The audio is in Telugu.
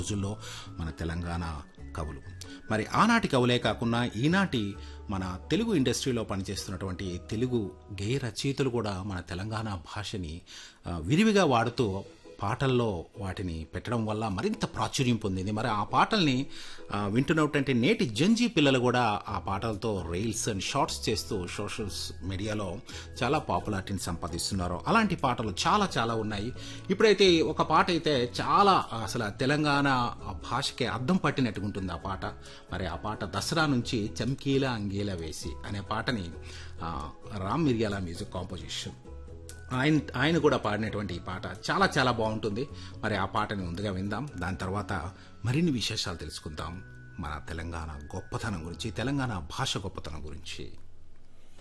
రోజుల్లో మన తెలంగాణ కవులు మరి ఆనాటి కవులే కాకుండా ఈనాటి మన తెలుగు ఇండస్ట్రీలో పనిచేస్తున్నటువంటి తెలుగు గేయ రచయితలు కూడా మన తెలంగాణ భాషని ఆ, విరివిగా వాడుతూ పాటల్లో వాటిని పెట్టడం వల్ల మరింత ప్రాచుర్యం పొందింది మరి ఆ పాటల్ని ఆ, వింటున్నటువంటి నేటి జంజీ పిల్లలు కూడా ఆ పాటలతో రీల్స్ అండ్ షార్ట్స్ చేస్తూ సోషల్ మీడియాలో చాలా పాపులారిటీని సంపాదిస్తున్నారు అలాంటి పాటలు చాలా చాలా ఉన్నాయి ఇప్పుడైతే ఒక పాట అయితే చాలా అసలు తెలంగాణ భాషకి అర్థం పట్టినట్టుగా ఉంటుంది ఆ పాట మరి ఆ పాట దసరా నుంచి చమ్కీల అంగీల వేసి అనే పాటని ఆ, రామ్ మిర్యాల మ్యూజిక్ కాంపోజిషన్ ఆయన ఆయన కూడా పాడినటువంటి ఈ పాట చాలా చాలా బాగుంటుంది మరి ఆ పాటని ముందుగా విందాం దాని తర్వాత మరిన్ని విశేషాలు తెలుసుకుందాం మన తెలంగాణ గొప్పతనం గురించి తెలంగాణ భాష గొప్పతనం గురించి